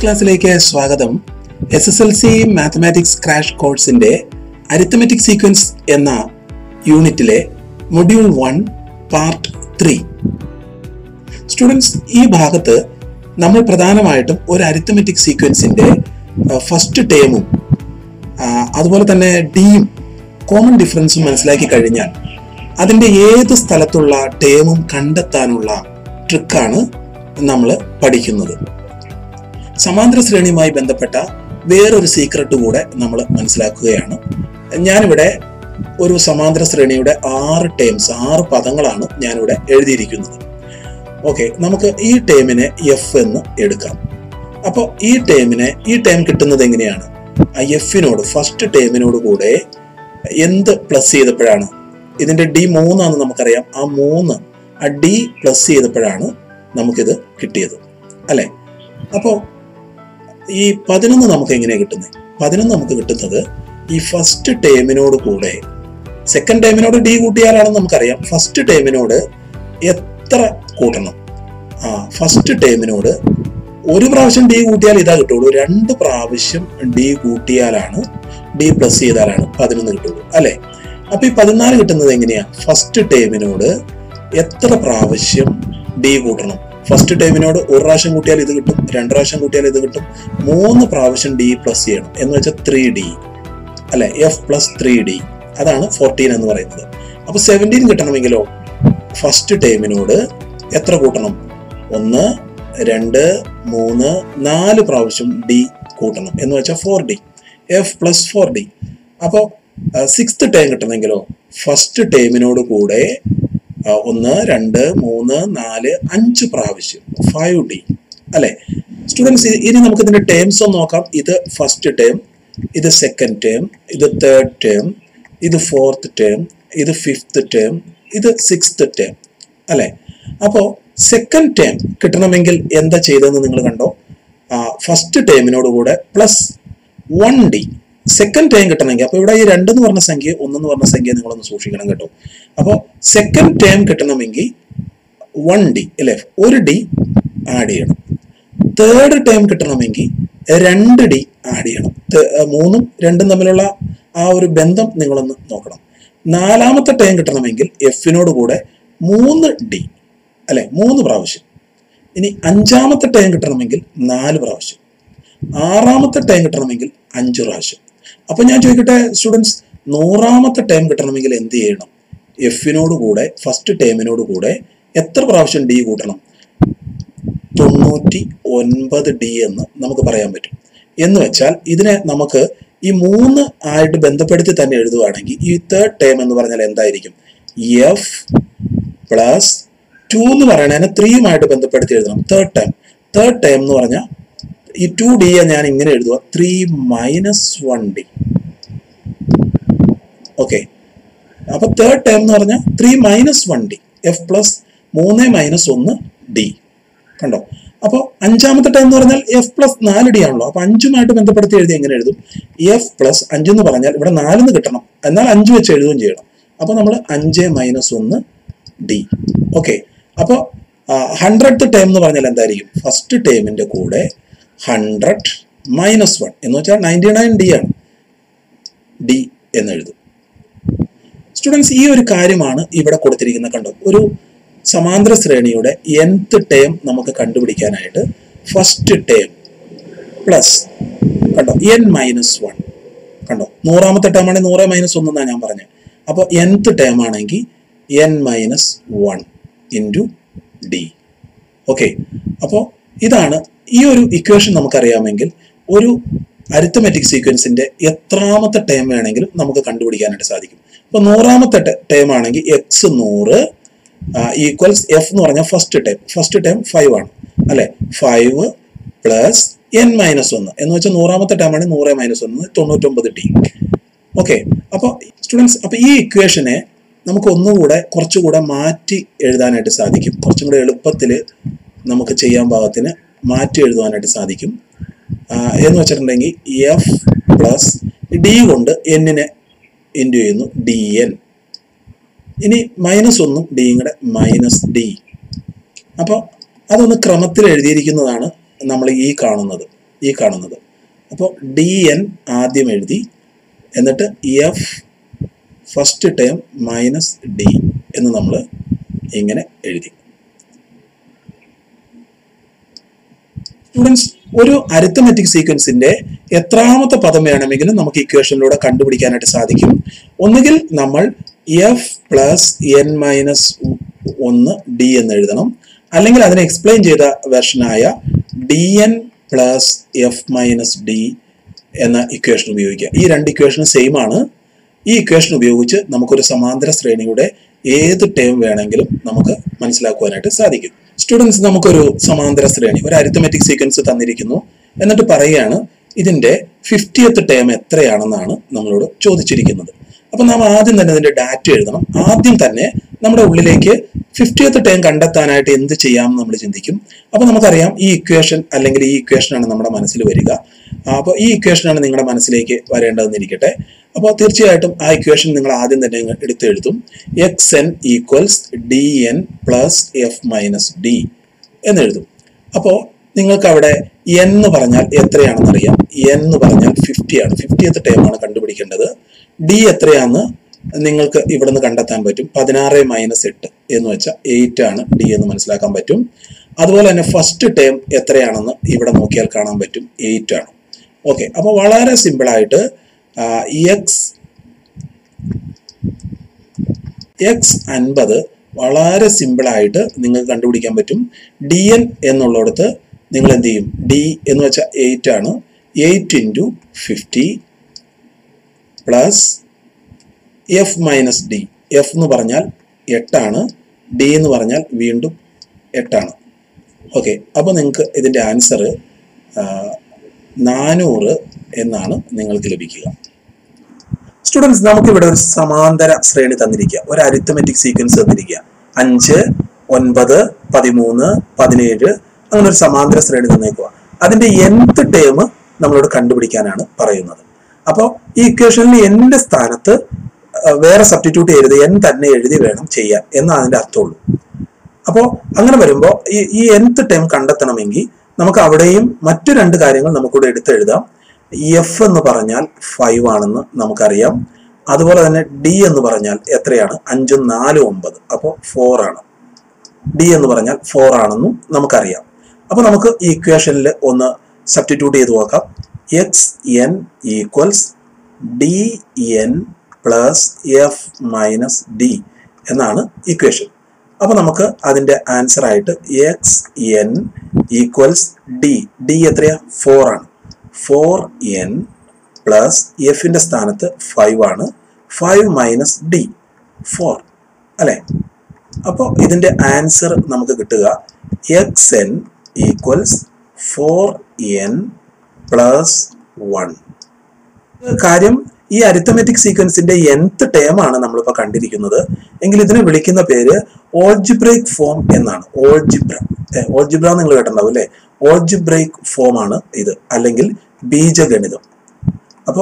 ക്ലാസ്സിലേക്ക് സ്വാഗതം S S L C mathematics crash കോഴ്സിന്റെ അരിത്തമെറ്റിക് സീക്വൻസ് എന്ന യൂണിറ്റിലെ module one part three students ഈ ഭാഗത്ത് നമ്മൾ പ്രധാനമായിട്ടും ഒരു അരിത്തമെറ്റിക് സീക്വൻസിന്റെ ഫസ്റ്റ് ടേമും അതുപോലെ തന്നെ ഡിയും കോമൺ ഡിഫറൻസും മനസ്സിലാക്കി കഴിഞ്ഞാൽ അതിന്റെ ഏത് സ്ഥലത്തുള്ള ടേമും കണ്ടെത്താനുള്ള ട്രിക്കാണ് നമ്മൾ പഠിക്കുന്നത് സമാന്തര ശ്രേണിയുമായി ബന്ധപ്പെട്ട വേറൊരു സീക്രട്ട് കൂടെ നമ്മൾ മനസ്സിലാക്കുകയാണ് ഞാനിവിടെ ഒരു സമാന്തര ശ്രേണിയുടെ ആറ് ടേംസ് ആറ് പദങ്ങളാണ് ഞാനിവിടെ എഴുതിയിരിക്കുന്നത് ഓക്കെ നമുക്ക് ഈ ടേമിനെ എഫ് എന്ന് എടുക്കാം അപ്പോൾ ഈ ടേമിനെ ഈ ടേം കിട്ടുന്നത് എങ്ങനെയാണ് ആ എഫിനോട് ഫസ്റ്റ് ടേമിനോട് കൂടെ എന്ത് പ്ലസ് ചെയ്തപ്പോഴാണ് ഇതിന്റെ ഡി മൂന്നാണെന്ന് നമുക്കറിയാം ആ മൂന്ന് ആ ഡി പ്ലസ് ചെയ്തപ്പോഴാണ് നമുക്കിത് കിട്ടിയത് അല്ലെ അപ്പോൾ ഈ പതിനൊന്ന് നമുക്ക് എങ്ങനെയാണ് കിട്ടുന്നത് പതിനൊന്ന് നമുക്ക് കിട്ടുന്നത് ഈ ഫസ്റ്റ് ടേമിനോട് കൂടെ സെക്കൻഡ് ടേമിനോട് ഡി കൂട്ടിയാലാണെന്ന് നമുക്കറിയാം ഫസ്റ്റ് ടേമിനോട് എത്ര കൂട്ടണം ആ ഫസ്റ്റ് ടേമിനോട് ഒരു പ്രാവശ്യം ഡി കൂട്ടിയാൽ ഇതാ കിട്ടുള്ളൂ രണ്ട് പ്രാവശ്യം ഡി കൂട്ടിയാലാണ് ഡി പ്ലസ് ചെയ്താലാണ് പതിനൊന്ന് കിട്ടുള്ളൂ അല്ലെ അപ്പൊ ഈ പതിനാല് കിട്ടുന്നത് എങ്ങനെയാ ഫസ്റ്റ് ടേമിനോട് എത്ര പ്രാവശ്യം ഡി കൂട്ടണം ഫസ്റ്റ് ടൈമിനോട് ഒരു പ്രാവശ്യം കൂട്ടിയാൽ ഇത് കിട്ടും രണ്ട് പ്രാവശ്യം കൂട്ടിയാൽ ഇത് കിട്ടും മൂന്ന് പ്രാവശ്യം ഡി പ്ലസ് ചെയ്യണം എന്ന് വെച്ചാൽ ത്രീ ഡി അല്ലെ എഫ് പ്ലസ് ത്രീ ഡി അതാണ് ഫോർട്ടീൻ എന്ന് പറയുന്നത് അപ്പൊ സെവൻറ്റീൻ കിട്ടണമെങ്കിലോ ഫസ്റ്റ് ടൈമിനോട് എത്ര കൂട്ടണം ഒന്ന് രണ്ട് മൂന്ന് നാല് പ്രാവശ്യം ഡി കൂട്ടണം എന്ന് വെച്ചാൽ four D F plus four D അപ്പോൾ സിക്സ്ത് ടൈം കിട്ടണമെങ്കിലോ ഫസ്റ്റ് ടൈമിനോട് കൂടെ ഒന്ന് രണ്ട് മൂന്ന് നാല് അഞ്ച് പ്രാവശ്യം ഫൈവ് ഡി അല്ലെ സ്റ്റുഡൻസ് ഇനി നമുക്ക് ഇതിന്റെ ടേംസ് ഒന്ന് നോക്കാം ഇത് ഫസ്റ്റ് ടേം ഇത് സെക്കൻഡ് ടേം ഇത് തേർഡ് ടേം ഇത് ഫോർത്ത് ടേം ഇത് ഫിഫ്ത്ത് ടേം ഇത് സിക്സ്ത് ടേം അല്ലെ അപ്പോൾ സെക്കൻഡ് ടേം കിട്ടണമെങ്കിൽ എന്താ ചെയ്തതെന്ന് നിങ്ങൾ കണ്ടോ ഫസ്റ്റ് ടേമിനോട് കൂടെ plus one D second term കിട്ടണമെങ്കിൽ അപ്പോൾ ഇവിടെ ഈ രണ്ടെന്ന് പറഞ്ഞ സംഖ്യ ഒന്നെന്ന് പറഞ്ഞ സംഖ്യ നിങ്ങളൊന്ന് സൂക്ഷിക്കണം കേട്ടോ അപ്പോൾ സെക്കൻഡ് ടേം കിട്ടണമെങ്കിൽ വൺ ഡി അല്ലേ ഒരു ഡി ആഡ് ചെയ്യണം തേർഡ് ടേം കിട്ടണമെങ്കിൽ രണ്ട് ഡി ആഡ് ചെയ്യണം മൂന്നും രണ്ടും തമ്മിലുള്ള ആ ഒരു ബന്ധം നിങ്ങളൊന്ന് നോക്കണം നാലാമത്തെ ടേം കിട്ടണമെങ്കിൽ എഫിനോട് കൂടെ മൂന്ന് ഡി അല്ലെ മൂന്ന് പ്രാവശ്യം ഇനി അഞ്ചാമത്തെ ടേം കിട്ടണമെങ്കിൽ നാല് പ്രാവശ്യം ആറാമത്തെ ടൈം കിട്ടണമെങ്കിൽ അഞ്ച് പ്രാവശ്യം അപ്പൊ ഞാൻ ചോദിക്കട്ടെ സ്റ്റുഡൻസ് നൂറാമത്തെ ടൈം കിട്ടണമെങ്കിൽ എന്ത് ചെയ്യണം എഫിനോട് കൂടെ ഫസ്റ്റ് ടേമിനോട് കൂടെ എത്ര പ്രാവശ്യം ഡി കൂട്ടണം തൊണ്ണൂറ്റി ഒൻപത് ഡി എന്ന് നമുക്ക് പറയാൻ പറ്റും എന്ന് വെച്ചാൽ ഇതിനെ നമുക്ക് ഈ മൂന്ന് ആയിട്ട് ബന്ധപ്പെടുത്തി തന്നെ എഴുതുകയാണെങ്കിൽ ഈ തേർഡ് ടേം എന്ന് പറഞ്ഞാൽ എന്തായിരിക്കും എഫ് പ്ലസ് ടു എന്ന് പറയണതിനെ ത്രീയുമായിട്ട് ബന്ധപ്പെടുത്തി എഴുതണം തേർഡ് ടൈം തേർഡ് ടൈം എന്ന് പറഞ്ഞാൽ ഈ ടു ഡി ഞാൻ ഇങ്ങനെ എഴുതുക three minus one D okay അപ്പൊ തേർഡ് ടേം എന്ന് പറഞ്ഞാൽ three minus one D F plus മൂന്ന് മൈനസ് ഒന്ന് ഡി കണ്ടോ അപ്പോൾ അഞ്ചാമത്തെ ടൈം എന്ന് പറഞ്ഞാൽ എഫ് പ്ലസ് നാല് ഡി ആണല്ലോ അപ്പൊ അഞ്ചുമായിട്ട് ബന്ധപ്പെടുത്തി എഴുതി എങ്ങനെ എഴുതും എഫ് പ്ലസ് അഞ്ചെന്ന് പറഞ്ഞാൽ ഇവിടെ നാലെന്ന് കിട്ടണം എന്നാൽ അഞ്ച് വെച്ച് എഴുതുകയും ചെയ്യണം അപ്പൊ നമ്മൾ അഞ്ച് മൈനസ് ഒന്ന് ഡി ഓക്കെ അപ്പോൾ ഹൺഡ്രഡ് ടൈം എന്ന് പറഞ്ഞാൽ എന്തായിരിക്കും ഫസ്റ്റ് ടൈമിന്റെ കൂടെ ഹൺഡ്രഡ് മൈനസ് വൺ എന്ന് വെച്ചാൽ നയൻറ്റി നയൻ ഡി ആണ് ഡി എന്ന് എഴുതും സ്റ്റുഡൻസ് ഈ ഒരു കാര്യമാണ് ഇവിടെ കൊടുത്തിരിക്കുന്നത് കണ്ടോ ഒരു സമാന്തര ശ്രേണിയുടെ എൻത്ത് ടേം നമുക്ക് കണ്ടുപിടിക്കാനായിട്ട് ഫസ്റ്റ് ടേം പ്ലസ് കണ്ടോ എൻ മൈനസ് വൺ കണ്ടോ നൂറാമത്തെ ടേം ആണെങ്കിൽ നൂറ് മൈനസ് ഒന്ന് എന്നാണ് ഞാൻ പറഞ്ഞത് അപ്പോൾ എൻത്ത് ടേം ആണെങ്കിൽ N minus one into D okay അപ്പോൾ ഇതാണ് ഈ ഒരു ഇക്വേഷൻ നമുക്കറിയാമെങ്കിൽ ഒരു അരിത്തമെറ്റിക് സീക്വൻസിന്റെ എത്രാമത്തെ ടേം വേണമെങ്കിലും നമുക്ക് കണ്ടുപിടിക്കാനായിട്ട് സാധിക്കും ഇപ്പൊ നൂറാമത്തെ ടേം ആണെങ്കിൽ എക്സ് നൂറ് ഈക്വൽസ് എഫ് എന്ന് പറഞ്ഞാൽ first time first time five ആണ് അല്ലെ ഫൈവ് പ്ലസ് എൻ മൈനസ് ഒന്ന് എന്ന് വെച്ചാൽ നൂറാമത്തെ ടൈം ആണെങ്കിൽ നൂറ് മൈനസ് ഒന്ന് തൊണ്ണൂറ്റൊമ്പത് ടി ഓക്കെ അപ്പോൾ സ്റ്റുഡൻസ് അപ്പോൾ ഈ ഇക്വേഷനെ നമുക്ക് ഒന്നുകൂടെ കുറച്ചുകൂടെ മാറ്റി എഴുതാനായിട്ട് സാധിക്കും കുറച്ചും കൂടെ എളുപ്പത്തിൽ നമുക്ക് ചെയ്യാൻ പാകത്തിന് മാറ്റി എഴുതുവാനായിട്ട് സാധിക്കും എന്ന് വെച്ചിട്ടുണ്ടെങ്കിൽ എഫ് പ്ലസ് ഡി കൊണ്ട് എന്നിനെ ഇൻറ്റു ചെയ്യുന്നു ഡി എൻ ഇനി മൈനസ് ഒന്നും ഡിയും കൂടെ മൈനസ് ഡി അപ്പോൾ അതൊന്ന് ക്രമത്തിൽ എഴുതിയിരിക്കുന്നതാണ് നമ്മൾ ഈ കാണുന്നത് ഈ കാണുന്നത് അപ്പോൾ ഡി എൻ ആദ്യം എഴുതി എന്നിട്ട് F first term minus D എന്ന് നമ്മൾ ഇങ്ങനെ എഴുതി സ്റ്റുഡൻസ് ഒരു അരിത്തമെറ്റിക് സീക്വൻസിന്റെ എത്രാമത്തെ പദം വേണമെങ്കിലും നമുക്ക് ഇക്വേഷനിലൂടെ കണ്ടുപിടിക്കാനായിട്ട് സാധിക്കും ഒന്നുകിൽ നമ്മൾ എഫ് പ്ലസ് എൻ മൈനസ് ഒന്ന് ഡി എന്ന് എഴുതണം അല്ലെങ്കിൽ അതിനെ എക്സ്പ്ലെയിൻ ചെയ്ത വെർഷനായ D N plus F minus D എന്ന ഇക്വേഷൻ ഉപയോഗിക്കുക ഈ രണ്ട് ഇക്വേഷനും സെയിം ആണ് ഈ ഇക്വേഷൻ ഉപയോഗിച്ച് നമുക്കൊരു സമാന്തര ശ്രേണിയുടെ ഏത് ടേം വേണമെങ്കിലും നമുക്ക് മനസ്സിലാക്കുവാനായിട്ട് സാധിക്കും സ്റ്റുഡൻസ് നമുക്കൊരു സമാന്തര ശ്രേണി ഒരു അരിത്തമെറ്റിക് സീക്വൻസ് തന്നിരിക്കുന്നു എന്നിട്ട് പറയുകയാണ് ഇതിന്റെ ഫിഫ്റ്റിയത്ത് ടേം എത്രയാണെന്നാണ് നമ്മളോട് ചോദിച്ചിരിക്കുന്നത് അപ്പൊ നാം ആദ്യം തന്നെ ഇതിന്റെ ഡാറ്റ എഴുതണം ആദ്യം തന്നെ നമ്മുടെ ഉള്ളിലേക്ക് ഫിഫ്റ്റിയത്ത് ടേം കണ്ടെത്താനായിട്ട് എന്ത് ചെയ്യാം നമ്മൾ ചിന്തിക്കും അപ്പൊ നമുക്കറിയാം ഈ ഇക്വേഷൻ അല്ലെങ്കിൽ ഈ ഇക്വേഷനാണ് നമ്മുടെ മനസ്സിൽ വരിക അപ്പോൾ ഈ ഇക്വേഷനാണ് നിങ്ങളുടെ മനസ്സിലേക്ക് വരേണ്ടതെന്നിരിക്കട്ടെ അപ്പോൾ തീർച്ചയായിട്ടും ആ ഇക്വേഷൻ നിങ്ങൾ ആദ്യം തന്നെ അങ്ങ് എടുത്ത് എഴുതും X N equals D N plus F minus D എന്നെഴുതും അപ്പോൾ നിങ്ങൾക്ക് അവിടെ എൻ എന്ന് പറഞ്ഞാൽ എത്രയാണെന്ന് അറിയാം എൻ എന്ന് പറഞ്ഞാൽ ഫിഫ്റ്റി ആണ് ഫിഫ്റ്റിയത്ത് ടൈമാണ് കണ്ടുപിടിക്കേണ്ടത് ഡി എത്രയാണെന്ന് നിങ്ങൾക്ക് ഇവിടെ നിന്ന് കണ്ടെത്താൻ പറ്റും പതിനാറ് മൈനസ് എട്ട് എന്ന് വെച്ചാൽ എയ്റ്റ് ആണ് ഡി എന്ന് മനസ്സിലാക്കാൻ പറ്റും അതുപോലെ തന്നെ ഫസ്റ്റ് ടേം എത്രയാണെന്ന് ഇവിടെ നോക്കിയാൽ കാണാൻ പറ്റും എയ്റ്റ് ആണ് ഓക്കെ അപ്പോൾ വളരെ സിമ്പിളായിട്ട് എക്സ് എക്സ് അൻപത് വളരെ സിമ്പിളായിട്ട് നിങ്ങൾക്ക് കണ്ടുപിടിക്കാൻ പറ്റും ഡി എൻ എന്നുള്ളിടത്ത് നിങ്ങൾ എന്ത് ചെയ്യും ഡി എന്ന് വെച്ചാൽ എയ്റ്റ് ആണ് eight into fifty plus F minus D F എന്ന് പറഞ്ഞാൽ എട്ടാണ് ഡി എന്ന് പറഞ്ഞാൽ വീണ്ടും എട്ടാണ് ഓക്കെ അപ്പോൾ നിങ്ങൾക്ക് ഇതിൻ്റെ ആൻസർ നാനൂറ് എന്നാണ് നിങ്ങൾക്ക് ലഭിക്കുക സ്റ്റുഡൻസ് നമുക്കിവിടെ ഒരു സമാന്തര ശ്രേണി തന്നിരിക്കുക ഒരു അരിത്തമെറ്റിക് സീക്വൻസ് തന്നിരിക്കുക അഞ്ച് ഒൻപത് പതിമൂന്ന് പതിനേഴ് അങ്ങനെ ഒരു സമാന്തര ശ്രേണി തന്നേക്കുക അതിന്റെ nth ടേം നമ്മളോട് കണ്ടുപിടിക്കാനാണ് പറയുന്നത് അപ്പോൾ ഈ ഇക്വേഷനിൽ എൻ്റെ സ്ഥാനത്ത് ആ, വേറെ സബ്സ്റ്റിറ്റ്യൂട്ട് ചെയ്യരുത് എൻ തന്നെ എഴുതി വേണം ചെയ്യാൻ എന്നാണ് അതിന്റെ അർത്ഥമുള്ളൂ അപ്പോൾ അങ്ങനെ വരുമ്പോൾ ഈ ഈ nth ടേം കണ്ടെത്തണമെങ്കിൽ നമുക്ക് അവിടെയും മറ്റു രണ്ട് കാര്യങ്ങൾ നമുക്കിവിടെ എടുത്തെഴുതാം എഫ് എന്ന് പറഞ്ഞാൽ ഫൈവ് ആണെന്ന് നമുക്കറിയാം അതുപോലെ തന്നെ ഡി എന്ന് പറഞ്ഞാൽ എത്രയാണ് അഞ്ചും നാലും ഒമ്പത് അപ്പോൾ ഫോർ ആണ് ഡി എന്ന് പറഞ്ഞാൽ ഫോർ ആണെന്നും നമുക്കറിയാം അപ്പോൾ നമുക്ക് ഈ ഇക്വേഷനിൽ ഒന്ന് സബ്സ്റ്റിറ്റ്യൂട്ട് ചെയ്ത് നോക്കാം X N equals D N plus F minus D എന്നാണ് ഇക്വേഷൻ അപ്പോൾ നമുക്ക് അതിന്റെ ആൻസർ ആയിട്ട് X N equals D D എത്രയാ ഫോർ ആണ് ഫോർ എൻ പ്ലസ് എഫിന്റെ സ്ഥാനത്ത് ഫൈവ് ആണ് ഫൈവ് മൈനസ് ഡി ഫോർ അല്ലെ അപ്പോൾ ഇതിന്റെ ആൻസർ നമുക്ക് കിട്ടുക X N equals four N plus one കാര്യം ഈ അരിത്തമെറ്റിക് സീക്വൻസിന്റെ nth ടേം ആണ് നമ്മളിപ്പോൾ കണ്ടിരിക്കുന്നത് എങ്കിൽ ഇതിനെ വിളിക്കുന്ന പേര് ഓൾജിബ്രേക്ക് ഫോം എന്നാണ് ഓൾജിബ്ര ഓൾജിബ്ര നിങ്ങൾ കേട്ടിട്ടുണ്ടാവും അല്ലേ ഓൾജിബ്രേക്ക് ഫോം ആണ് ഇത് അല്ലെങ്കിൽ ബീജഗണിതം അപ്പോൾ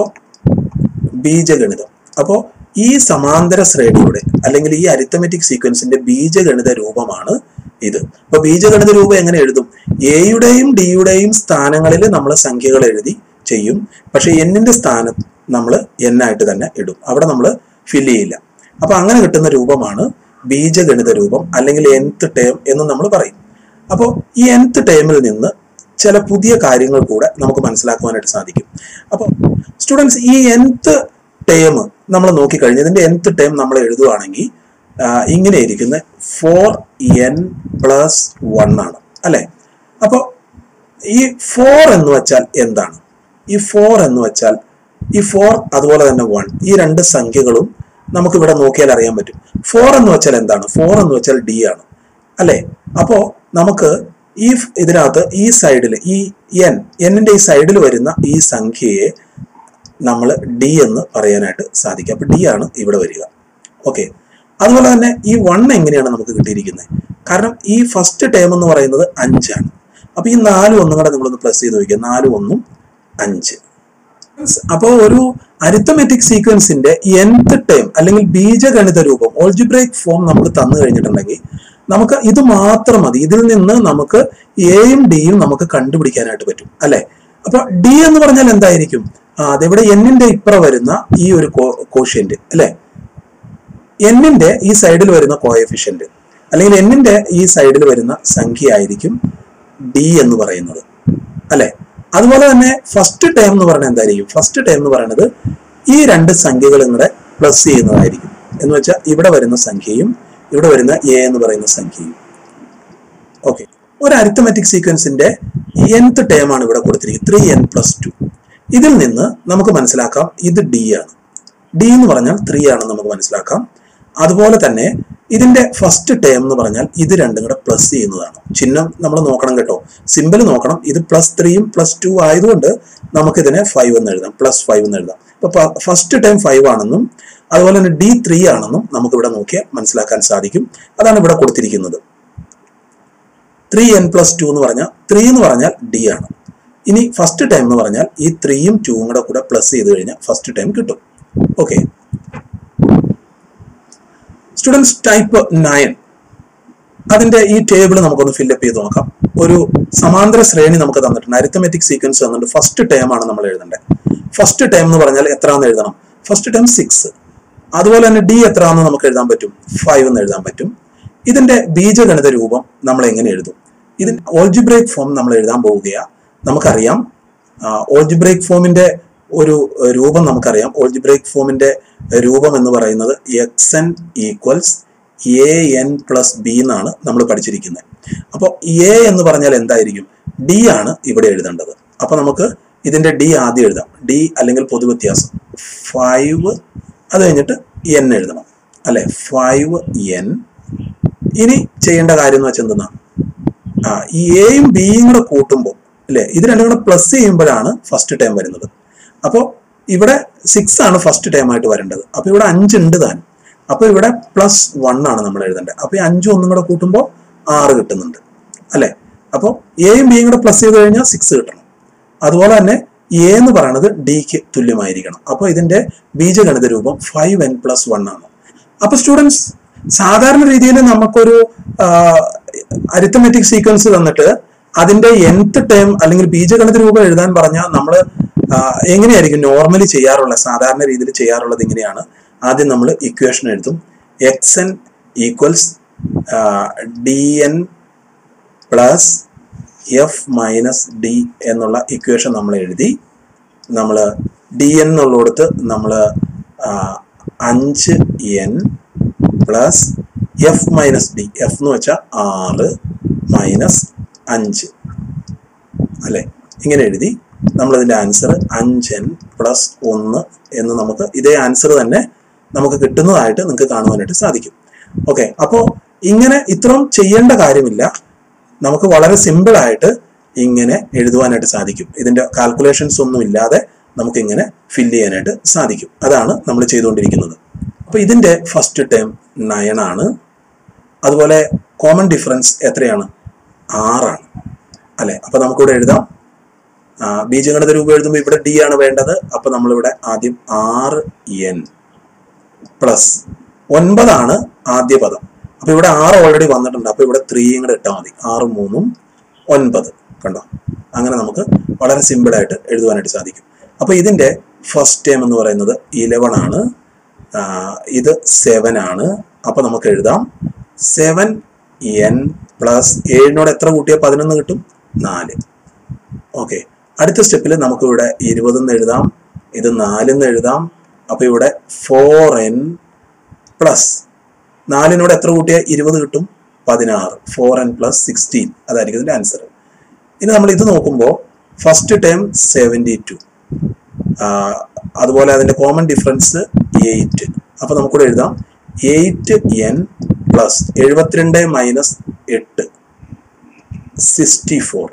ബീജഗണിതം അപ്പോൾ ഈ സമാന്തര ശ്രേണിയുടെ അല്ലെങ്കിൽ ഈ അരിത്തമെറ്റിക് സീക്വൻസിന്റെ ബീജഗണിത രൂപമാണ് ഇത് അപ്പൊ ബീജഗണിത രൂപം എങ്ങനെ എഴുതും എയുടെയും ഡിയുടെയും സ്ഥാനങ്ങളിൽ നമ്മൾ സംഖ്യകൾ എഴുതി ചെയ്യും പക്ഷെ എന്നിന്റെ സ്ഥാനം നമ്മൾ ആയിട്ട് തന്നെ ഇടും അവിടെ നമ്മൾ ഫില്ല് ചെയ്യില്ല അപ്പൊ അങ്ങനെ കിട്ടുന്ന രൂപമാണ് ബീജഗണിത രൂപം അല്ലെങ്കിൽ nth ടേം എന്ന് നമ്മൾ പറയും അപ്പോൾ ഈ nth ടേമിൽ നിന്ന് ചില പുതിയ കാര്യങ്ങൾ കൂടെ നമുക്ക് മനസ്സിലാക്കുവാനായിട്ട് സാധിക്കും അപ്പോൾ സ്റ്റുഡൻസ് ഈ nth ടേം നമ്മൾ നോക്കിക്കഴിഞ്ഞ് ഇതിന്റെ nth ടേം നമ്മൾ എഴുതുവാണെങ്കിൽ ആ, ഇങ്ങനെ ഇരിക്കുന്ന ഫോർ എൻ പ്ലസ് വൺ ആണ് അല്ലെ അപ്പോൾ ഈ ഫോർ എന്ന് വെച്ചാൽ എന്താണ് ഈ ഫോർ എന്ന് വെച്ചാൽ ഈ ഫോർ അതുപോലെ തന്നെ വൺ ഈ രണ്ട് സംഖ്യകളും നമുക്ക് ഇവിടെ നോക്കിയാൽ അറിയാൻ പറ്റും ഫോർ എന്ന് വെച്ചാൽ എന്താണ് ഫോർ എന്ന് വെച്ചാൽ ഡി ആണ് അല്ലെ അപ്പോ നമുക്ക് ഈ ഫ് ഇതിനകത്ത് ഈ സൈഡിൽ ഈ എൻ എന്നിന്റെ ഈ സൈഡിൽ വരുന്ന ഈ സംഖ്യയെ നമ്മൾ ഡി എന്ന് പറയാനായിട്ട് സാധിക്കും അപ്പൊ ഡി ആണ് ഇവിടെ വരിക ഓക്കെ അതുപോലെ തന്നെ ഈ വൺ എങ്ങനെയാണ് നമുക്ക് കിട്ടിയിരിക്കുന്നത് കാരണം ഈ ഫസ്റ്റ് ടേം എന്ന് പറയുന്നത് അഞ്ചാണ് അപ്പൊ ഈ നാലും ഒന്നും കൂടെ നിങ്ങളൊന്ന് പ്ലസ് ചെയ്ത് നോക്കിക്കുക നാലും ഒന്നും അഞ്ച് അപ്പോൾ ഒരു അരിത്തമെറ്റിക് സീക്വൻസിന്റെ nth ടേം അല്ലെങ്കിൽ ബീജഗണിത രൂപം ഓൾജിബ്രേക്ക് ഫോം നമ്മൾ തന്നു കഴിഞ്ഞിട്ടുണ്ടെങ്കിൽ നമുക്ക് ഇത് മാത്രം മതി ഇതിൽ നിന്ന് നമുക്ക് എയും ഡിയും നമുക്ക് കണ്ടുപിടിക്കാനായിട്ട് പറ്റും അല്ലെ അപ്പൊ ഡി എന്ന് പറഞ്ഞാൽ എന്തായിരിക്കും ആ അതിവിടെ എന്നിന്റെ ഇപ്പുറ വരുന്ന ഈ ഒരു കോഷ്യന്റ് അല്ലെ എന്നിന്റെ ഈ സൈഡിൽ വരുന്ന കോയഫിഷ്യന്റ് അല്ലെങ്കിൽ എന്നിന്റെ ഈ സൈഡിൽ വരുന്ന സംഖ്യ ആയിരിക്കും ഡി എന്ന് പറയുന്നത് അല്ലെ അതുപോലെ തന്നെ ഫസ്റ്റ് ടേം എന്ന് പറയുന്നത് എന്തായിരിക്കും ഫസ്റ്റ് ടേം എന്ന് പറയുന്നത് ഈ രണ്ട് സംഖ്യകളും കൂടെ പ്ലസ് ചെയ്യുന്നതായിരിക്കും എന്ന് വെച്ചാൽ ഇവിടെ വരുന്ന സംഖ്യയും ഇവിടെ വരുന്ന എ എന്ന് പറയുന്ന സംഖ്യയും ഓക്കെ ഒരു അരിത്തമെറ്റിക് സീക്വൻസിന്റെ nth ടേം ആണ് ഇവിടെ കൊടുത്തിരിക്കുന്നത് ത്രീ എൻ പ്ലസ് ടു ഇതിൽ നിന്ന് നമുക്ക് മനസ്സിലാക്കാം ഇത് ഡി ആണ് ഡി എന്ന് പറഞ്ഞാൽ ത്രീ ആണെന്ന് നമുക്ക് മനസ്സിലാക്കാം അതുപോലെ തന്നെ ഇതിന്റെ ഫസ്റ്റ് ടേം എന്ന് പറഞ്ഞാൽ ഇത് രണ്ടും കൂടെ പ്ലസ് ചെയ്യുന്നതാണ് ചിഹ്നം നമ്മൾ നോക്കണം കേട്ടോ സിമ്പിൾ നോക്കണം ഇത് പ്ലസ് ത്രീയും പ്ലസ് ടു ആയതുകൊണ്ട് നമുക്ക് ഇതിനെ ഫൈവ് എന്ന് എഴുതാം പ്ലസ് ഫൈവ് എന്ന് എഴുതാം ഇപ്പൊ ഫസ്റ്റ് ടൈം ഫൈവ് ആണെന്നും അതുപോലെ തന്നെ ഡി ത്രീ ആണെന്നും നമുക്ക് ഇവിടെ നോക്കിയാൽ മനസ്സിലാക്കാൻ സാധിക്കും അതാണ് ഇവിടെ കൊടുത്തിരിക്കുന്നത് ത്രീ എൻ പ്ലസ് ടു എന്ന് പറഞ്ഞാൽ ത്രീ എന്ന് പറഞ്ഞാൽ ഡി ആണ് ഇനി ഫസ്റ്റ് ടൈം എന്ന് പറഞ്ഞാൽ ഈ ത്രീയും ടൂവും കൂടെ കൂടെ പ്ലസ് ചെയ്ത് കഴിഞ്ഞാൽ ഫസ്റ്റ് ടൈം കിട്ടും ഓക്കെ സ്റ്റുഡൻസ് ടൈപ്പ് നയൻ അതിന്റെ ഈ ടേബിൾ നമുക്കൊന്ന് ഫില്ലപ്പ് ചെയ്ത് നോക്കാം ഒരു സമാന്തര ശ്രേണി നമുക്ക് തന്നിട്ടുണ്ട് അരിത്തമെറ്റിക് സീക്വൻസ് തന്നിട്ടുണ്ട് ഫസ്റ്റ് ടേം ആണ് നമ്മൾ എഴുതേണ്ടത് ഫസ്റ്റ് ടേം എന്ന് പറഞ്ഞാൽ എത്രയാണെന്ന് എഴുതണം ഫസ്റ്റ് ടേം സിക്സ് അതുപോലെ തന്നെ ഡി എത്രയാണെന്ന് നമുക്ക് എഴുതാൻ പറ്റും ഫൈവ് എന്ന് എഴുതാൻ പറ്റും ഇതിന്റെ ബീജഗണിത രൂപം നമ്മൾ എങ്ങനെ എഴുതും ഇതിന് ഓൾജിബ്രേക്ക് ഫോം നമ്മൾ എഴുതാൻ പോവുകയാണ് നമുക്കറിയാം ഓൾജിബ്രേക്ക് ഫോമിന്റെ ഒരു ഏഹ്, രൂപം നമുക്കറിയാം ഓൾജിബ്രേക്ക് ഫോമിന്റെ രൂപം എന്ന് പറയുന്നത് X N equals A N plus B എന്നാണ് നമ്മൾ പഠിച്ചിരിക്കുന്നത് അപ്പോൾ എ എന്ന് പറഞ്ഞാൽ എന്തായിരിക്കും ഡി ആണ് ഇവിടെ എഴുതേണ്ടത് അപ്പൊ നമുക്ക് ഇതിന്റെ ഡി ആദ്യം എഴുതാം ഡി അല്ലെങ്കിൽ പൊതുവ്യത്യാസം ഫൈവ് അത് കഴിഞ്ഞിട്ട് എൻ എഴുതണം അല്ലെ ഫൈവ് എൻ ഇനി ചെയ്യേണ്ട കാര്യം എന്ന് വെച്ചാൽ എന്തെന്നാ ആ ഈ എയും ബിയും കൂടെ കൂട്ടുമ്പോൾ അല്ലെ ഇത് രണ്ടും കൂടെ പ്ലസ് ചെയ്യുമ്പോഴാണ് ഫസ്റ്റ് ടൈം വരുന്നത് അപ്പോൾ ഇവിടെ സിക്സ് ആണ് ഫസ്റ്റ് ടൈം ആയിട്ട് വരേണ്ടത് അപ്പോൾ ഇവിടെ അഞ്ച് ഉണ്ട് താൻ അപ്പോൾ ഇവിടെ പ്ലസ് വൺ ആണ് നമ്മൾ എഴുതേണ്ടത് അപ്പോൾ ഈ അഞ്ചും ഒന്നും കൂടെ കൂട്ടുമ്പോൾ ആറ് കിട്ടുന്നുണ്ട് അല്ലെ അപ്പോൾ എയും ബിയും കൂടെ പ്ലസ് ചെയ്ത് കഴിഞ്ഞാൽ സിക്സ് കിട്ടണം അതുപോലെ തന്നെ എ എന്ന് പറയുന്നത് ഡിക്ക് തുല്യമായിരിക്കണം അപ്പോൾ ഇതിന്റെ ബീജഗണിത രൂപം ഫൈവ് എൻ പ്ലസ് വൺ ആണ് അപ്പൊ സ്റ്റുഡൻസ് സാധാരണ രീതിയിൽ നമുക്കൊരു അരിത്തമെറ്റിക് സീക്വൻസ് തന്നിട്ട് അതിന്റെ nth ടേം അല്ലെങ്കിൽ ബീജഗണിത രൂപം എഴുതാൻ പറഞ്ഞാൽ നമ്മൾ എങ്ങനെയായിരിക്കും നോർമലി ചെയ്യാറുള്ളത് സാധാരണ രീതിയിൽ ചെയ്യാറുള്ളത് ഇങ്ങനെയാണ് ആദ്യം നമ്മൾ ഇക്വേഷൻ എഴുതും X N equals D N plus F minus D എന്നുള്ള ഇക്വേഷൻ നമ്മൾ എഴുതി നമ്മൾ ഡി എൻ എന്നുള്ളിടത്ത് നമ്മൾ അഞ്ച് N plus F minus D F എന്ന് വെച്ചാൽ ആറ് മൈനസ് അഞ്ച് അല്ലെ ഇങ്ങനെ എഴുതി നമ്മൾ ഇതിന്റെ ആൻസർ അഞ്ച് എൻ പ്ലസ് ഒന്ന് എന്ന് നമുക്ക് ഇതേ ആൻസർ തന്നെ നമുക്ക് കിട്ടുന്നതായിട്ട് നിങ്ങൾക്ക് കാണുവാനായിട്ട് സാധിക്കും ഓക്കെ അപ്പോൾ ഇങ്ങനെ ഇത്രയും ചെയ്യേണ്ട കാര്യമില്ല നമുക്ക് വളരെ സിമ്പിൾ ആയിട്ട് ഇങ്ങനെ എഴുതുവാനായിട്ട് സാധിക്കും ഇതിന്റെ കാൽക്കുലേഷൻസ് ഒന്നും ഇല്ലാതെ നമുക്ക് ഇങ്ങനെ ഫില്ല് ചെയ്യാനായിട്ട് സാധിക്കും അതാണ് നമ്മൾ ചെയ്തുകൊണ്ടിരിക്കുന്നത് അപ്പൊ ഇതിന്റെ ഫസ്റ്റ് ടേം നയൻ ആണ് അതുപോലെ കോമൺ ഡിഫറൻസ് എത്രയാണ് ആറാണ് അല്ലെ അപ്പൊ നമുക്കിവിടെ എഴുതാം ആ, ബീജഗണിത രൂപം എഴുതുമ്പോൾ ഇവിടെ ഡി ആണ് വേണ്ടത് അപ്പൊ നമ്മളിവിടെ ആദ്യം ആറ് എൻ പ്ലസ് ഒൻപതാണ് ആദ്യ പദം അപ്പൊ ഇവിടെ ആറ് ഓൾറെഡി വന്നിട്ടുണ്ട് അപ്പൊ ഇവിടെ ത്രീയും കൂടെ ഇട്ടാൽ മതി ആറ് മൂന്നും ഒൻപത് കണ്ടോ അങ്ങനെ നമുക്ക് വളരെ സിമ്പിൾ ആയിട്ട് എഴുതുവാനായിട്ട് സാധിക്കും അപ്പൊ ഇതിന്റെ ഫസ്റ്റ് ടേം എന്ന് പറയുന്നത് ഇലവൺ ആണ് ആ, ഇത് സെവൻ ആണ് അപ്പൊ നമുക്ക് എഴുതാം സെവൻ എൻ പ്ലസ് ഏഴിനോട് എത്ര കൂട്ടിയാൽ പതിനൊന്ന് കിട്ടും നാല് ഓക്കെ അടുത്ത സ്റ്റെപ്പിൽ നമുക്ക് ഇവിടെ ഇരുപതെന്ന് എഴുതാം ഇത് നാലെന്ന് എഴുതാം അപ്പൊ ഇവിടെ ഫോർ എൻ പ്ലസ് നാലിനോട് എത്ര കൂട്ടിയാൽ ഇരുപത് കിട്ടും പതിനാറ് ഫോർ എൻ പ്ലസ് സിക്സ്റ്റീൻ അതായിരിക്കും ഇതിന്റെ ആൻസർ ഇനി നമ്മൾ ഇത് നോക്കുമ്പോൾ ഫസ്റ്റ് ടേം സെവൻറ്റി ടു അതുപോലെ അതിന്റെ കോമൺ ഡിഫറൻസ് എയ്റ്റ് അപ്പൊ നമുക്കിവിടെ എഴുതാം എയ്റ്റ് എൻ പ്ലസ് എഴുപത്തിരണ്ട് മൈനസ് എട്ട് സിക്സ്റ്റി ഫോർ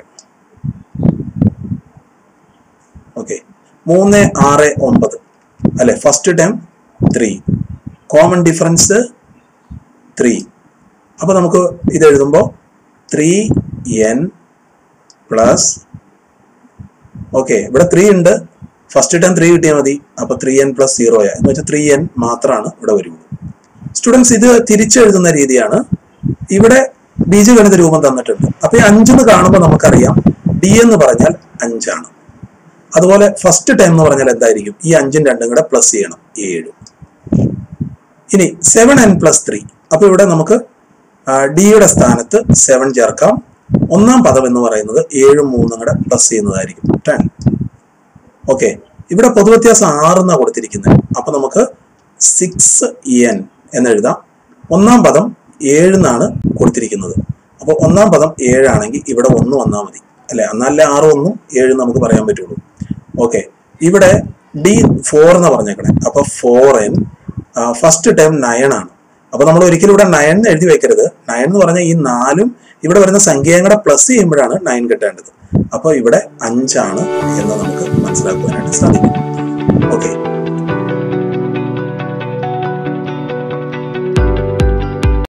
ഓക്കെ മൂന്ന് ആറ് ഒമ്പത് അല്ലെ first time three common difference three അപ്പൊ നമുക്ക് ഇത് എഴുതുമ്പോൾ ത്രീ എൻ പ്ലസ് ഓക്കെ ഇവിടെ ത്രീ ഉണ്ട് ഫസ്റ്റ് ടൈം ത്രീ കിട്ടിയാൽ മതി അപ്പൊ ത്രീ എൻ പ്ലസ് സീറോ എന്ന് വെച്ചാൽ ത്രീ എൻ മാത്രമാണ് ഇവിടെ വരുള്ളൂ സ്റ്റുഡൻസ് ഇത് തിരിച്ചെഴുതുന്ന രീതിയാണ് ഇവിടെ ബീജഗണിത രൂപം തന്നിട്ടുണ്ട് അപ്പൊ ഈ അഞ്ചെന്ന് കാണുമ്പോൾ നമുക്കറിയാം ഡി എന്ന് പറഞ്ഞാൽ അഞ്ചാണ് അതുപോലെ ഫസ്റ്റ് ടൈം എന്ന് പറഞ്ഞാൽ എന്തായിരിക്കും ഈ അഞ്ചും രണ്ടും കൂടെ പ്ലസ് ചെയ്യണം ഏഴ് ഇനി സെവൻ എൻ പ്ലസ് ത്രീ അപ്പൊ ഇവിടെ നമുക്ക് ഡിയുടെ സ്ഥാനത്ത് സെവൻ ചേർക്കാം ഒന്നാം പദം എന്ന് പറയുന്നത് ഏഴും മൂന്നും കൂടെ പ്ലസ് ചെയ്യുന്നതായിരിക്കും ടെൻ ഓക്കെ ഇവിടെ പൊതുവ്യത്യാസം ആറെന്നാണ് കൊടുത്തിരിക്കുന്നത് അപ്പൊ നമുക്ക് സിക്സ് എൻ എന്ന് എഴുതാം ഒന്നാം പദം ഏഴെന്നാണ് കൊടുത്തിരിക്കുന്നത് അപ്പോൾ ഒന്നാം പദം ഏഴാണെങ്കിൽ ഇവിടെ ഒന്ന് വന്നാൽ മതി അല്ലെ എന്നാലേ ആറ് ഒന്നും ഏഴ് നമുക്ക് പറയാൻ പറ്റുള്ളൂ ഓക്കെ ഇവിടെ ഡി ഫോർ എന്ന് പറഞ്ഞേക്കണേ അപ്പൊ four N first time nine ആണ് അപ്പൊ നമ്മൾ ഒരിക്കലും ഇവിടെ നയൻ എന്ന് എഴുതി വെക്കരുത് നയൻ എന്ന് പറഞ്ഞാൽ ഈ നാലും ഇവിടെ വരുന്ന സംഖ്യയും കൂടെ പ്ലസ് ചെയ്യുമ്പോഴാണ് നയൻ കിട്ടേണ്ടത് അപ്പോൾ ഇവിടെ അഞ്ചാണ് എന്ന് നമുക്ക് മനസ്സിലാക്കുവാനായിട്ട് സാധിക്കും ഓക്കെ